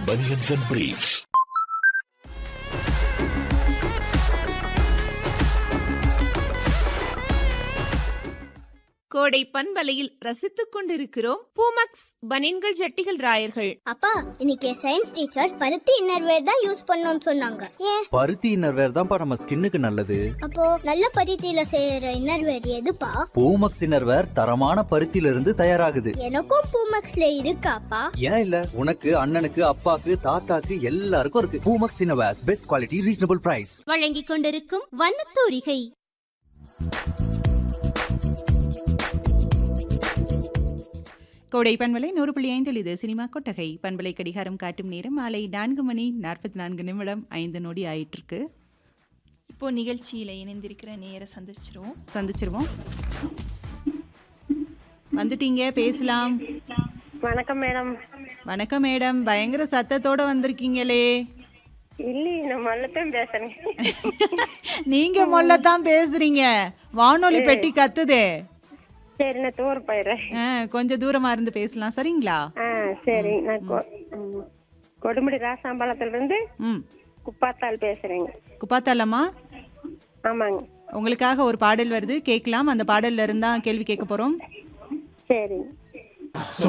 Bunions and Briefs. கோடை பண்பலையில் ரசித்துக் கொண்டிருக்கிறோம் பூமக்ஸ் பனின்கள் ஜட்டிகள் ராயர்கள் அப்பா இன்னைக்கு சயின்ஸ் டீச்சர் பருத்தி இன்னர்வேர் தான் யூஸ் பண்ணணும்னு சொன்னாங்க ஏன் பருத்தி இன்னர்வேர் தான்ப்பா நம்ம ஸ்கின்னுக்கு நல்லது அப்போ நல்ல பருத்தியில செய்யற இன்னர்வேர் எதுப்பா பூமக்ஸ் இன்னர்வேர் தரமான பருத்தியில இருந்து தயாராகுது எனக்கும் பூமக்ஸ்ல இருக்காப்பா ஏன் இல்ல உனக்கு அண்ணனுக்கு அப்பாக்கு தாத்தாக்கு எல்லாருக்கும் இருக்கு Poomex innerwears best quality reasonable price வழங்கிக் கொண்டிருக்கும் வண்ணத்தூரிகை கோடை பண்பலை நூறு புள்ளி ஐந்தில் இது சினிமா கொட்டகை பண்பலை கடிகாரம் காட்டும் நேரம் மாலை நான்கு மணி நாற்பத்தி நான்கு நிமிடம் ஐந்து நொடி ஆயிட்டிருக்கு இப்போ நிகழ்ச்சியில இணைந்திருக்கிற நேர சந்திச்சிருவோம் சந்திச்சிருவோம் வந்துட்டீங்க பேசலாம் வணக்கம் மேடம் வணக்கம் மேடம் பயங்கர சத்தத்தோட வந்திருக்கீங்களே இல்லையே நான் மல்லத்தான் பேசுறேன் நீங்க மொல்லத்தான் பேசுறீங்க வானொலி பெட்டி கத்துதே சரி நான் தூர போயிடுறேன் ஆ, கொஞ்சம் தூரமா இருந்து பேசலாம் சரிங்களா ஆ சரி நான் கொ- ம். கொடுமுடி ராசாம்பாளத்துல இருந்து ம் குப்பாத்தாள் பேசுறேங்க குப்பாத்தாலம்மா ஆமாங்க உங்களுக்காக ஒரு பாடல் வருது கேட்கலாம் அந்த பாடல்ல இருந்தா கேள்வி கேட்க போறோம் சரி